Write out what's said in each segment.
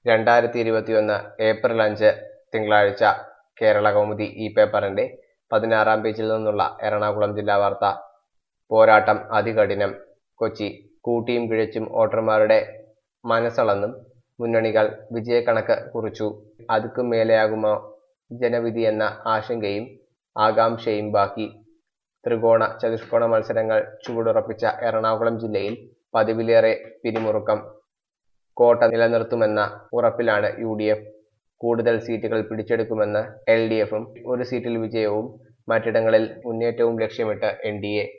രണ്ടായിരത്തി ഇരുപത്തിയൊന്ന് ഏപ്രിൽ അഞ്ച് തിങ്കളാഴ്ച കേരള കൗമുദി ഈ പേപ്പറിന്റെ പതിനാറാം പേജിൽ നിന്നുള്ള എറണാകുളം ജില്ലാ വാർത്ത പോരാട്ടം അതികഠിനം കൊച്ചി കൂട്ടിയും കിഴച്ചും വോട്ടർമാരുടെ മനസ്സളന്നും മുന്നണികൾ വിജയക്കണക്ക് കുറിച്ചു അതുക്കും മേലെയാകുമോ ജനവിധി എന്ന ആശങ്കയും ആകാംക്ഷയും ബാക്കി ത്രികോണ ചതുഷ്കോണ മത്സരങ്ങൾ ചുവടുറപ്പിച്ച എറണാകുളം ജില്ലയിൽ പതിവിലേറെ പിരിമുറുക്കം കോട്ട നിലനിർത്തുമെന്ന ഉറപ്പിലാണ് യു ഡി എഫ് കൂടുതൽ സീറ്റുകൾ പിടിച്ചെടുക്കുമെന്ന് എൽ ഡി എഫും ഒരു സീറ്റിൽ വിജയവും മറ്റിടങ്ങളിൽ മുന്നേറ്റവും ലക്ഷ്യമിട്ട് എൻ ഡി എ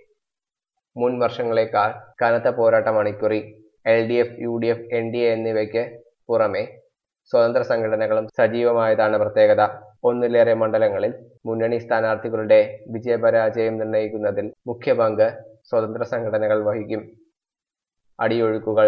മുൻ വർഷങ്ങളെക്കാൾ കനത്ത പോരാട്ടമാണ് ഇക്കുറി L D F U D F N D A എന്നിവയ്ക്ക് പുറമെ സ്വതന്ത്ര സംഘടനകളും സജീവമായതാണ് പ്രത്യേകത ഒന്നിലേറെ മണ്ഡലങ്ങളിൽ മുന്നണി സ്ഥാനാർത്ഥികളുടെ വിജയപരാജയം നിർണ്ണയിക്കുന്നതിൽ മുഖ്യ പങ്ക് സ്വതന്ത്ര സംഘടനകൾ വഹിക്കും അടിയൊഴുക്കുകൾ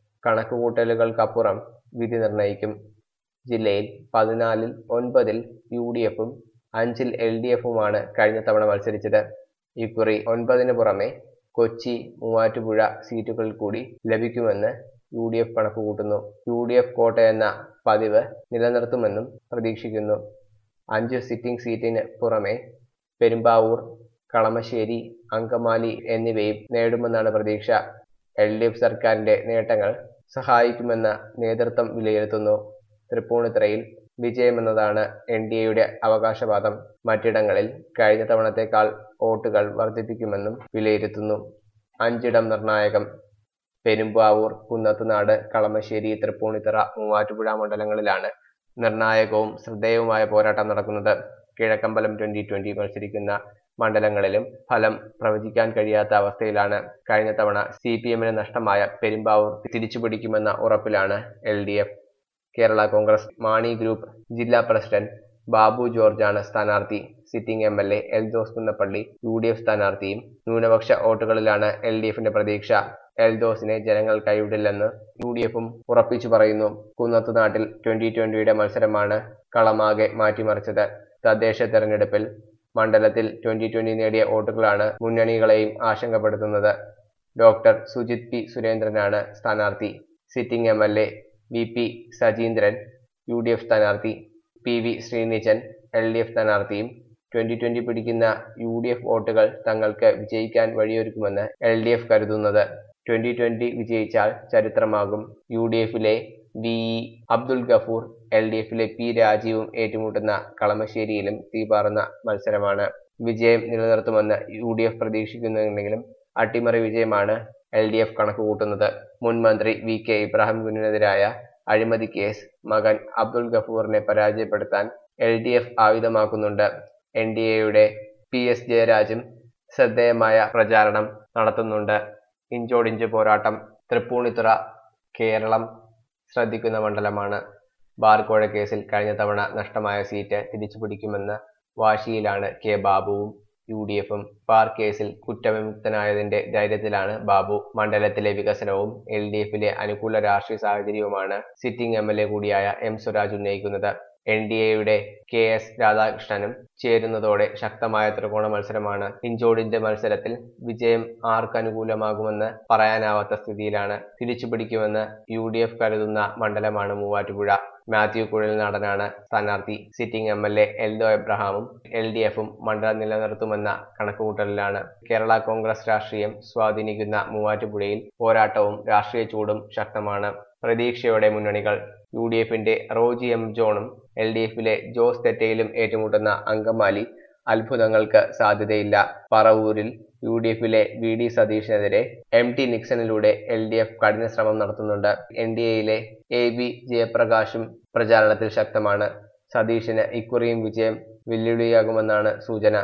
കണക്കുകൂട്ടലുകൾക്കപ്പുറം വിധി നിർണ്ണയിക്കും ജില്ലയിൽ പതിനാലിൽ ഒൻപതിൽ യു ഡി എഫും അഞ്ചിൽ എൽ ഡി എഫുമാണ് കഴിഞ്ഞ തവണ മത്സരിച്ചത് ഇക്കുറി ഒൻപതിന് പുറമെ കൊച്ചി മൂവാറ്റുപുഴ സീറ്റുകൾ കൂടി ലഭിക്കുമെന്ന് യു ഡി എഫ് കണക്കുകൂട്ടുന്നു യു ഡി എഫ് കോട്ട എന്ന പതിവ് നിലനിർത്തുമെന്നും പ്രതീക്ഷിക്കുന്നു അഞ്ച് സിറ്റിംഗ് സീറ്റിന് പുറമെ പെരുമ്പാവൂർ കളമശ്ശേരി അങ്കമാലി എന്നിവയും നേടുമെന്നാണ് പ്രതീക്ഷ എൽ ഡി എഫ് സർക്കാരിന്റെ നേട്ടങ്ങൾ സഹായിക്കുമെന്ന് നേതൃത്വം വിലയിരുത്തുന്നു തൃപ്പൂണിത്തുറയിൽ വിജയമെന്നതാണ് എൻ ഡി എയുടെ അവകാശവാദം മറ്റിടങ്ങളിൽ കഴിഞ്ഞ തവണത്തേക്കാൾ വോട്ടുകൾ വർദ്ധിപ്പിക്കുമെന്നും വിലയിരുത്തുന്നു അഞ്ചിടം നിർണായകം പെരുമ്പാവൂർ കുന്നത്തുനാട് കളമശ്ശേരി തൃപ്പൂണിത്തുറ മൂവാറ്റുപുഴ മണ്ഡലങ്ങളിലാണ് നിർണായകവും ശ്രദ്ധേയവുമായ പോരാട്ടം നടക്കുന്നത് കിഴക്കമ്പലം ട്വന്റി ട്വന്റി മത്സരിക്കുന്ന മണ്ഡലങ്ങളിലും ഫലം പ്രവചിക്കാൻ കഴിയാത്ത അവസ്ഥയിലാണ് കഴിഞ്ഞ തവണ സി പി എമ്മിന് നഷ്ടമായ പെരുമ്പാവൂർ തിരിച്ചുപിടിക്കുമെന്ന ഉറപ്പിലാണ് L D F Kerala Congress Mani group ജില്ലാ പ്രസിഡന്റ് ബാബു ജോർജാണ് സ്ഥാനാർത്ഥി sitting M L A Eldhose Kunnappilly U D F സ്ഥാനാർത്ഥിയും ന്യൂനപക്ഷ വോട്ടുകളിലാണ് എൽ ഡി എഫിന്റെ പ്രതീക്ഷ എൽദോസിനെ ജനങ്ങൾ കൈവിടില്ലെന്ന് യു ഡി എഫും ഉറപ്പിച്ചു പറയുന്നു കുന്നത്തുനാട്ടിൽ ട്വന്റി ട്വന്റിയുടെ മത്സരമാണ് കളമാകെ മാറ്റിമറിച്ചത് തദ്ദേശ തെരഞ്ഞെടുപ്പിൽ മണ്ഡലത്തിൽ ട്വന്റി ട്വന്റി നേടിയ വോട്ടുകളാണ് മുന്നണികളെയും ആശങ്കപ്പെടുത്തുന്നത് ഡോക്ടർ സുജിത് പി സുരേന്ദ്രനാണ് സ്ഥാനാർത്ഥി sitting M L A V P Sajeendran U D F സ്ഥാനാർത്ഥി P V Sreenijan L D F സ്ഥാനാർത്ഥിയും ട്വന്റി ട്വന്റി പിടിക്കുന്ന യു ഡി എഫ് വോട്ടുകൾ തങ്ങൾക്ക് വിജയിക്കാൻ വഴിയൊരുക്കുമെന്ന് എൽ ഡി എഫ് കരുതുന്നത് ട്വന്റി ട്വന്റി വിജയിച്ചാൽ ചരിത്രമാകും യു ഡി എഫിലെ V E Abdul Gafoor L D എഫിലെ പി രാജീവും ഏറ്റുമുട്ടുന്ന കളമശ്ശേരിയിലും തീപാറുന്ന മത്സരമാണ് വിജയം നിലനിർത്തുമെന്ന് യു ഡി എഫ് പ്രതീക്ഷിക്കുന്നുണ്ടെങ്കിലും അട്ടിമറി വിജയമാണ് എൽ ഡി എഫ് കണക്കുകൂട്ടുന്നത് മുൻ മന്ത്രി വി കെ ഇബ്രാഹിം കുഞ്ഞിനെതിരായ അഴിമതി കേസ് മകൻ അബ്ദുൽ ഗഫൂറിനെ പരാജയപ്പെടുത്താൻ എൽ ഡി എഫ് ആയുധമാക്കുന്നുണ്ട് എൻ ഡി എയുടെ പി എസ് ജയരാജും ശ്രദ്ധേയമായ പ്രചാരണം നടത്തുന്നുണ്ട് ഇഞ്ചോടിഞ്ച് പോരാട്ടം തൃപ്പൂണിത്തുറ കേരളം ശ്രദ്ധിക്കുന്ന മണ്ഡലമാണ് ബാർക്കോഴ കേസിൽ കഴിഞ്ഞ തവണ നഷ്ടമായ സീറ്റ് തിരിച്ചുപിടിക്കുമെന്ന വാശിയിലാണ് കെ ബാബുവും യു ഡി എഫും ബാർ കേസിൽ കുറ്റവിമുക്തനായതിന്റെ ധൈര്യത്തിലാണ് ബാബു മണ്ഡലത്തിലെ വികസനവും എൽ ഡി എഫിലെ അനുകൂല രാഷ്ട്രീയ സാഹചര്യവുമാണ് സിറ്റിംഗ് എം എൽ എ കൂടിയായ എം സ്വരാജ് ഉന്നയിക്കുന്നത് എൻ ഡി എയുടെ കെ എസ് രാധാകൃഷ്ണനും ചേരുന്നതോടെ ശക്തമായ ത്രികോണ മത്സരമാണ് ഇഞ്ചോടിഞ്ച് മത്സരത്തിൽ വിജയം ആർക്ക് അനുകൂലമാകുമെന്ന് പറയാനാവാത്ത സ്ഥിതിയിലാണ് തിരിച്ചുപിടിക്കുമെന്ന് യു ഡി എഫ് കരുതുന്ന മണ്ഡലമാണ് മൂവാറ്റുപുഴ മാത്യു കുഴൽനാടനാണ് സ്ഥാനാർത്ഥി sitting M L A Eldo എബ്രഹാമും എൽ ഡി എഫും മണ്ഡലം നിലനിർത്തുമെന്ന കണക്കുകൂട്ടലിലാണ് കേരള കോൺഗ്രസ് രാഷ്ട്രീയം സ്വാധീനിക്കുന്ന മൂവാറ്റുപുഴയിൽ പോരാട്ടവും രാഷ്ട്രീയ ചൂടും ശക്തമാണ് പ്രതീക്ഷയോടെ മുന്നണികൾ യു ഡി എഫിന്റെ റോജി എം ജോണും എൽ ഡി എഫിലെ ജോസ് തെറ്റയിലും ഏറ്റുമുട്ടുന്ന അങ്കമാലി അത്ഭുതങ്ങൾക്ക് സാധ്യതയില്ല പറവൂരിൽ യു ഡി എഫിലെ വി ഡി സതീഷിനെതിരെ എം ടി നിക്സണിലൂടെ എൽ ഡി എഫ് കഠിന ശ്രമം നടത്തുന്നുണ്ട് എൻ ഡി എയിലെ എ ബി ജയപ്രകാശും പ്രചാരണത്തിൽ ശക്തമാണ് സതീഷിന് ഇക്കുറിയും വിജയം വെല്ലുവിളിയാകുമെന്നാണ് സൂചന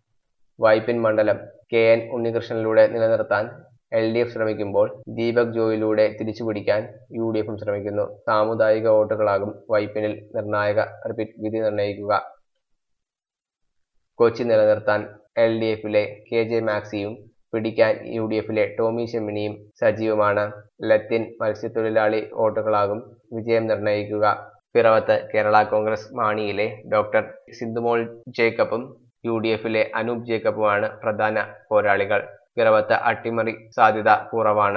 വൈപ്പിൻ മണ്ഡലം കെ എൻ ഉണ്ണികൃഷ്ണനിലൂടെ നിലനിർത്താൻ എൽ ഡി എഫ് ശ്രമിക്കുമ്പോൾ ദീപക് ജോയിലൂടെ തിരിച്ചുപിടിക്കാൻ യു ഡി എഫും ശ്രമിക്കുന്നു സാമുദായിക വോട്ടുകളാകും വൈപ്പിനിൽ നിർണായക റിപ്പീറ്റ് വിധി നിർണ്ണയിക്കുക കൊച്ചി നിലനിർത്താൻ എൽ ഡി എഫിലെ കെ ജെ മാക്സിയും പിടിക്കാൻ യു ഡി എഫിലെ ടോമി ചെമ്മിനിയും സജീവമാണ് ലത്തിൻ മത്സ്യത്തൊഴിലാളി വോട്ടുകളാകും വിജയം നിർണ്ണയിക്കുക പിറവത്ത് കേരള കോൺഗ്രസ് മാണിയിലെ ഡോക്ടർ സിന്ധുമോൾ ജേക്കബും യു ഡി എഫിലെ അനൂപ് ജേക്കബുമാണ് പ്രധാന പോരാളികൾ പിറവത്ത് അട്ടിമറി സാധ്യത കുറവാണ്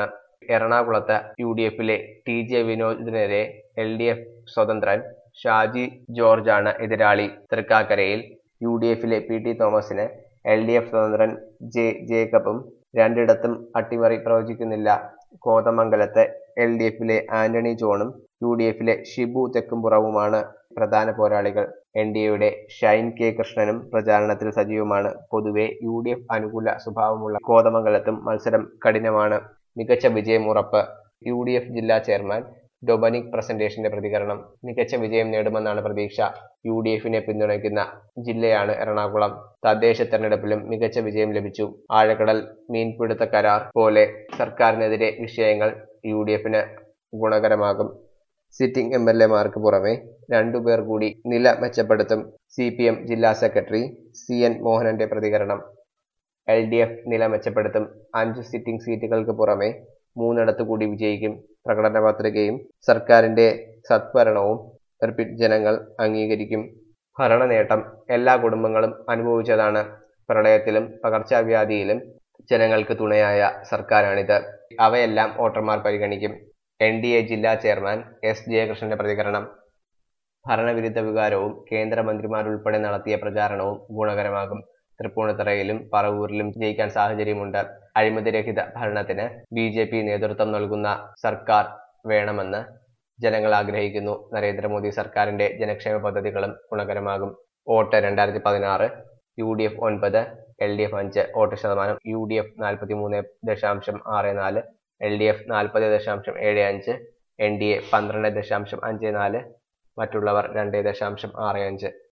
എറണാകുളത്ത് യു ഡി എഫിലെ ടി ജെ വിനോദിനെതിരെ എൽ ഡി എഫ് സ്വതന്ത്രൻ ഷാജി ജോർജാണ് എതിരാളി തൃക്കാക്കരയിൽ യു ഡി എഫിലെ പി ടി തോമസിന് എൽ ഡി എഫ് സ്വതന്ത്രൻ ജെ ജേക്കബും രണ്ടിടത്തും അട്ടിമറി പ്രവചിക്കുന്നില്ല കോതമംഗലത്ത് എൽ ഡി എഫിലെ ആന്റണി ജോണും യു ഡി എഫിലെ ഷിബു തെക്കുംപുറവുമാണ് പ്രധാന പോരാളികൾ എൻ ഡി എയുടെ ഷൈൻ കെ കൃഷ്ണനും പ്രചാരണത്തിൽ സജീവമാണ് പൊതുവെ യു ഡി എഫ് അനുകൂല സ്വഭാവമുള്ള കോതമംഗലത്തും മത്സരം കഠിനമാണ് മികച്ച വിജയം ഉറപ്പ് യു ഡി എഫ് ജില്ലാ ചെയർമാൻ ഡൊബനിക് പ്രസന്റേഷന്റെ പ്രതികരണം മികച്ച വിജയം നേടുമെന്നാണ് പ്രതീക്ഷ യു ഡി എഫിനെ പിന്തുണയ്ക്കുന്ന ജില്ലയാണ് എറണാകുളം തദ്ദേശ തെരഞ്ഞെടുപ്പിലും മികച്ച വിജയം ലഭിച്ചു ആഴക്കടൽ മീൻപിടുത്ത കരാർ പോലെ സർക്കാരിനെതിരെ വിഷയങ്ങൾ യു ഡി എഫിന് ഗുണകരമാകും സിറ്റിംഗ് എം എൽ എമാർക്ക് പുറമെ രണ്ടുപേർ കൂടി നില മെച്ചപ്പെടുത്തും സി പി എം ജില്ലാ സെക്രട്ടറി സി എൻ മോഹനന്റെ പ്രതികരണം എൽ ഡി എഫ് നില മെച്ചപ്പെടുത്തും അഞ്ച് സിറ്റിംഗ് സീറ്റുകൾക്ക് പുറമെ മൂന്നിടത്ത് കൂടി വിജയിക്കും പ്രകടന പത്രികയും സർക്കാരിന്റെ സത്ഭരണവും റിപ്പീറ്റ് ജനങ്ങൾ അംഗീകരിക്കും ഭരണ നേട്ടം എല്ലാ കുടുംബങ്ങളും അനുഭവിച്ചതാണ് പ്രളയത്തിലും പകർച്ചവ്യാധിയിലും ജനങ്ങൾക്ക് തുണയായ സർക്കാരാണിത് അവയെല്ലാം വോട്ടർമാർ പരിഗണിക്കും എൻ ഡി എ ജില്ലാ ചെയർമാൻ എസ് ജയകൃഷ്ണന്റെ പ്രതികരണം ഭരണവിരുദ്ധ വികാരവും കേന്ദ്രമന്ത്രിമാരുൾപ്പെടെ നടത്തിയ പ്രചാരണവും ഗുണകരമാകും തൃപ്പൂണിത്തറയിലും പറവൂരിലും ജയിക്കാൻ സാഹചര്യമുണ്ട് അഴിമതിരഹിത ഭരണത്തിന് ബി ജെ പി നേതൃത്വം നൽകുന്ന സർക്കാർ വേണമെന്ന് ജനങ്ങൾ ആഗ്രഹിക്കുന്നു നരേന്ദ്രമോദി സർക്കാരിന്റെ ജനക്ഷേമ പദ്ധതികളും ഗുണകരമാകും വോട്ട് രണ്ടായിരത്തി പതിനാറ് യു ഡി എഫ് ഒൻപത് എൽ ഡി എഫ് അഞ്ച് വോട്ട് ശതമാനം യു ഡി എഫ് നാൽപ്പത്തി മൂന്ന് ദശാംശം ആറ് നാല് എൽ ഡി എഫ് നാൽപ്പത് ദശാംശം ഏഴ് അഞ്ച് എൻ ഡി എ പന്ത്രണ്ട് ദശാംശം അഞ്ച് നാല് മറ്റുള്ളവർ രണ്ട് ദശാംശം ആറ് അഞ്ച്